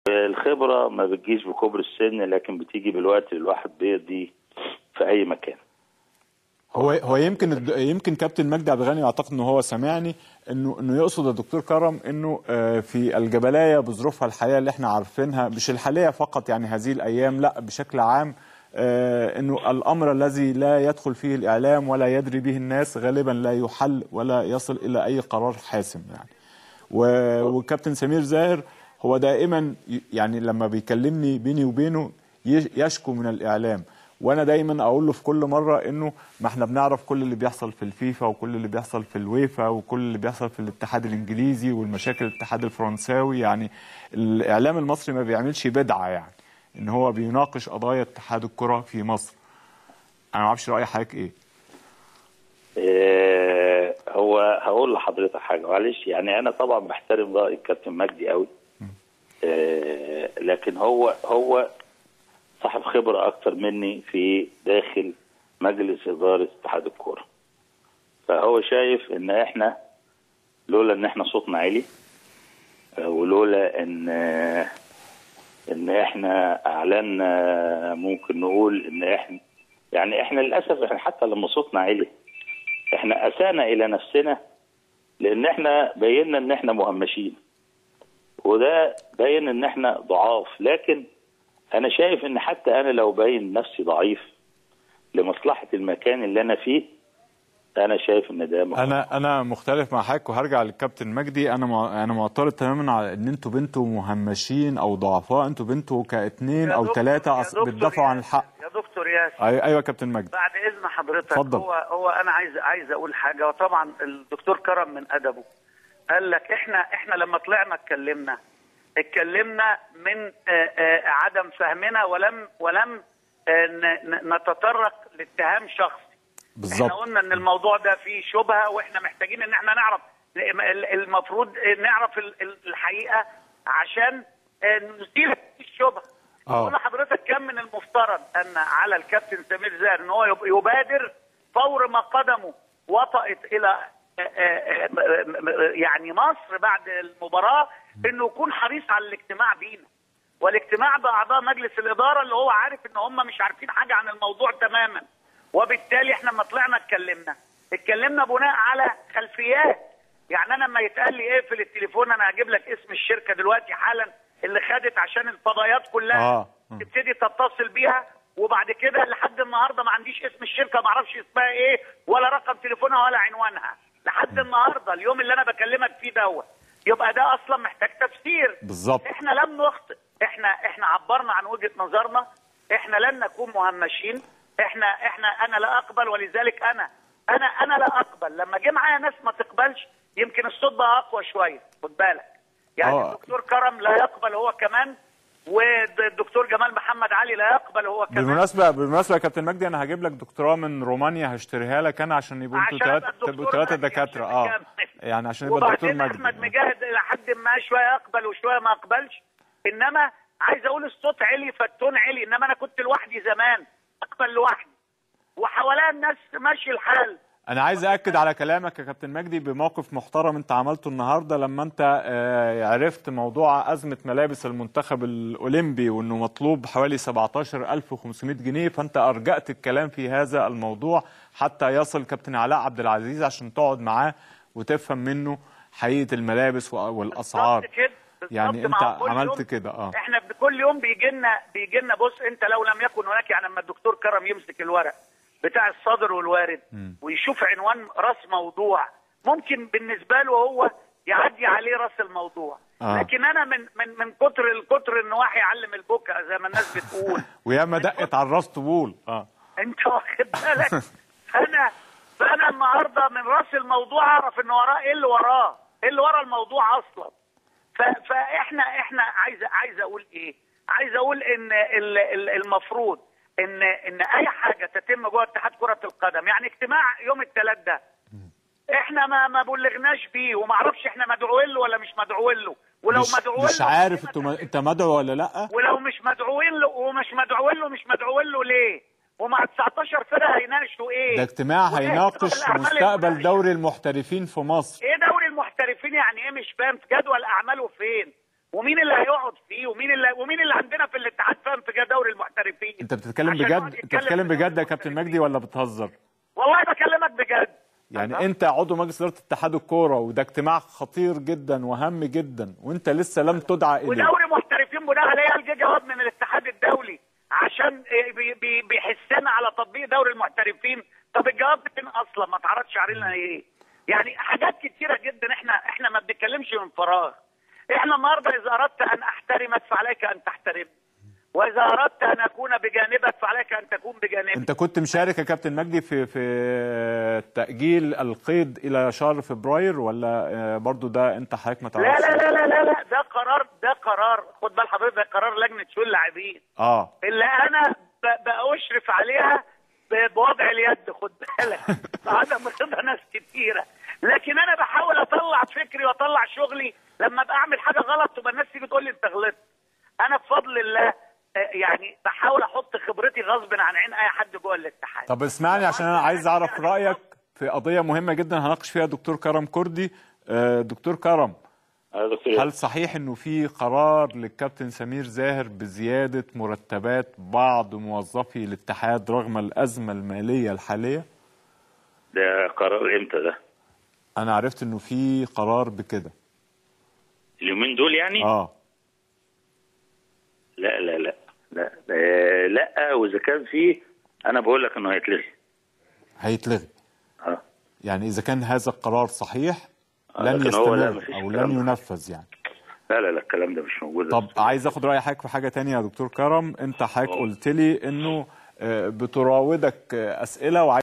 الخبره ما بتجيش بكبر السن لكن بتيجي بالوقت اللي الواحد بيقضي في اي مكان هو هو يمكن الد- يمكن كابتن مجدي عبد الغني اعتقد ان هو سمعني انه انه يقصد الدكتور كرم انه آه، في الجبليه بظروفها الحاليه اللي احنا عارفينها مش الحاليه فقط يعني هذه الايام لا بشكل عام آه، انه الامر الذي لا يدخل فيه الاعلام ولا يدري به الناس غالبا لا يحل ولا يصل الى اي قرار حاسم يعني و- وكابتن سمير زاهر هو دائما ي- يعني لما بيكلمني بيني وبينه يش- يشكو من الاعلام وانا دايما اقول له في كل مره انه ما احنا بنعرف كل اللي بيحصل في الفيفا وكل اللي بيحصل في الويفا وكل اللي بيحصل في الاتحاد الانجليزي والمشاكل الاتحاد الفرنساوي يعني الاعلام المصري ما بيعملش بدعه يعني ان هو بيناقش قضايا اتحاد الكره في مصر انا ما اعرفش راي حضرتك ايه آه، هو هقول لحضرتك حاجه معلش يعني انا طبعا بحترم راي الكابتن مجدي قوي آه، لكن هو هو صاحب خبره اكتر مني في داخل مجلس اداره اتحاد الكوره فهو شايف ان احنا لولا ان احنا صوتنا عالي آه، ولولا ان آه، ان احنا اعلنا ممكن نقول ان احنا يعني احنا للاسف احنا حتى لما صوتنا عالي احنا اسانا الى نفسنا لان احنا بينا ان احنا مهمشين وده باين ان احنا ضعاف لكن انا شايف ان حتى انا لو باين نفسي ضعيف لمصلحه المكان اللي انا فيه انا شايف ان ده مهم. انا انا مختلف مع حضرتك وهرجع للكابتن مجدي انا مع... انا معترض تماما على ان انتوا بنتوا مهمشين او ضعفاء انتوا بنتوا كاثنين يا او دكتور- ثلاثه يا أص... دكتور بتدافعوا عن ياسر، الحق يا دكتور ياسر أي... ايوه يا كابتن مجدي بعد اذن حضرتك اتفضل. هو هو انا عايز عايز اقول حاجه وطبعا الدكتور كرم من ادبه قال لك احنا احنا لما طلعنا اتكلمنا اتكلمنا من آه، آه، عدم فهمنا ولم ولم آه، ن- ن- نتطرق لاتهام شخصي احنا بالظبط قلنا ان الموضوع ده فيه شبهه واحنا محتاجين ان احنا نعرف المفروض نعرف ال- ال- الحقيقه عشان آه، نزيل الشبهه آه. قلنا حضرتك كان من المفترض ان على الكابتن سمير زاهر ان هو يب- يبادر فور ما قدمه وطأت الى آه، آه، آه، م- م- يعني مصر بعد المباراه انه يكون حريص على الاجتماع بينا والاجتماع باعضاء مجلس الاداره اللي هو عارف ان هم مش عارفين حاجه عن الموضوع تماما وبالتالي احنا لما طلعنا اتكلمنا اتكلمنا بناء على خلفيات يعني انا لما يتقال لي ايه في التليفون انا هجيب لك اسم الشركه دلوقتي حالا اللي خدت عشان الفضايات كلها آه. تبتدي تتصل بيها وبعد كده لحد النهارده ما عنديش اسم الشركه ما اعرفش اسمها ايه ولا رقم تليفونها ولا عنوانها لحد النهارده اليوم اللي انا بكلمك فيه دوت يبقى ده اصلا محتاج تفسير بالظبط. احنا لم نخطئ احنا احنا عبرنا عن وجهه نظرنا احنا لن نكون مهمشين احنا احنا انا لا اقبل ولذلك انا انا انا لا اقبل لما جه معايا ناس ما تقبلش يمكن الصوت بقى اقوى شويه خد بالك يعني آه. الدكتور كرم لا يقبل هو كمان والدكتور جمال محمد علي لا يقبل هو كمان بالمناسبه بالمناسبه يا كابتن مجدي انا هجيب لك دكتوراه من رومانيا هشتريها لك انا عشان يبقوا انتوا عشان ثلاثه أبقى الدكتور تبقوا ثلاثه مجدي دكاتره عشان اه نكمل. يعني عشان يبقى الدكتور وبعدين مجدي احمد مجاهد الى حد ما شويه اقبل وشويه ما اقبلش انما عايز اقول الصوت علي فالتون علي انما انا كنت لوحدي زمان اقبل لوحدي وحواليا الناس ماشي الحال انا عايز اكد على كلامك يا كابتن مجدي بموقف محترم انت عملته النهارده لما انت آه، عرفت موضوع ازمه ملابس المنتخب الاولمبي وانه مطلوب حوالي 17500 جنيه فانت ارجأت الكلام في هذا الموضوع حتى يصل كابتن علاء عبد العزيز عشان تقعد معاه وتفهم منه حقيقه الملابس و- والاسعار بالظبط كده بالظبط. يعني ما انت هو كل عملت يوم- كده اه احنا بكل يوم بيجي لنا بيجي لنا بص انت لو لم يكن هناك يعني لما الدكتور كرم يمسك الورق بتاع الصادر والوارد ويشوف عنوان راس موضوع ممكن بالنسبه له هو يعدي عليه راس الموضوع آه. لكن انا من من من كتر الكتر النواحي يعلم البكا زي ما الناس بتقول وياما دقت على الراس طبول اه انت واخد بالك انا فانا النهارده من راس الموضوع اعرف ان وراه ايه اللي وراه ايه اللي ورا الموضوع اصلا ف- فاحنا احنا عايز عايز اقول ايه عايز اقول ان ال- ال- المفروض ان ان اي حاجه تتم جوه اتحاد كره القدم يعني اجتماع يوم الثلاث ده احنا ما ما بلغناش بيه وما اعرفش احنا مدعوين له ولا مش مدعوين له ولو مش, مدعوين مش له عارف انتوا م- انت مدعو ولا لا ولو مش مدعوين له ومش مدعوين له مش مدعوين له ليه؟ ومع 19 فرقه هيناقشوا ايه؟ ده اجتماع وإيه هيناقش الأعمال مستقبل المناقشة؟ دوري المحترفين في مصر ايه دوري المحترفين يعني ايه مش فاهم جدول اعماله فين؟ ومين اللي هيقعد فيه؟ ومين اللي ومين اللي عندنا في الاتحاد فاهم في دوري المحترفين انت بتتكلم عشان بجد يقعد انت يتكلم بتتكلم في دوري بجد يا كابتن المحترفين. مجدي ولا بتهزر والله بكلمك بجد يعني أها. انت عضو مجلس اداره اتحاد الكوره وده اجتماع خطير جدا وهام جدا وانت لسه لم تدعى اليه ودوري محترفين بناء عليه الجا جواب من الاتحاد الدولي عشان إيه بي- بي- بيحسنا على تطبيق دوري المحترفين طب الجواب فين اصلا ما تعرضش علينا ايه يعني حاجات كتيره جدا احنا احنا ما بنتكلمش من فراغ احنا النهارده اذا اردت ان احترمك فعليك ان تحترمني واذا اردت ان اكون بجانبك فعليك ان تكون بجانبي انت كنت مشارك يا كابتن مجدي في في تاجيل القيد الى شهر فبراير ولا آه، برضو ده انت حضرتك ما لا تعرفش لا لا لا لا, لا ده قرار ده قرار خد بال حضرتك ده قرار لجنه شؤون اللاعبين اه اللي انا ب- بأشرف عليها ب- بوضع اليد خد بالك بعدم رضا ناس كتيره لكن انا بحاول اطلع فكري واطلع شغلي لما ابقى اعمل حاجه غلط تبقى الناس تيجي تقول لي انت غلطت انا بفضل الله آه، يعني بحاول احط خبرتي غصب عن عين اي حد جوه الاتحاد طب اسمعني عشان انا عايز اعرف رايك في قضيه مهمه جدا هناقش فيها دكتور كرم كردي آه، دكتور كرم آه، دكتور هل صحيح انه في قرار للكابتن سمير زاهر بزياده مرتبات بعض موظفي الاتحاد رغم الازمه الماليه الحاليه ده قرار امتى ده؟ انا عرفت انه في قرار بكده اليومين دول يعني؟ اه لا لا لا لا آه، لا واذا كان فيه انا بقول لك انه هيتلغي هيتلغي اه يعني اذا كان هذا القرار صحيح آه، لن لكن هو لا، يستمر مفيش او الكلام لن ده. ينفذ يعني لا لا لا الكلام ده مش موجود طب عايز اخد راي حضرتك في حاجه تانية يا دكتور كرم انت حضرتك أوه. قلت لي انه آه، بتراودك آه، اسئله وعايز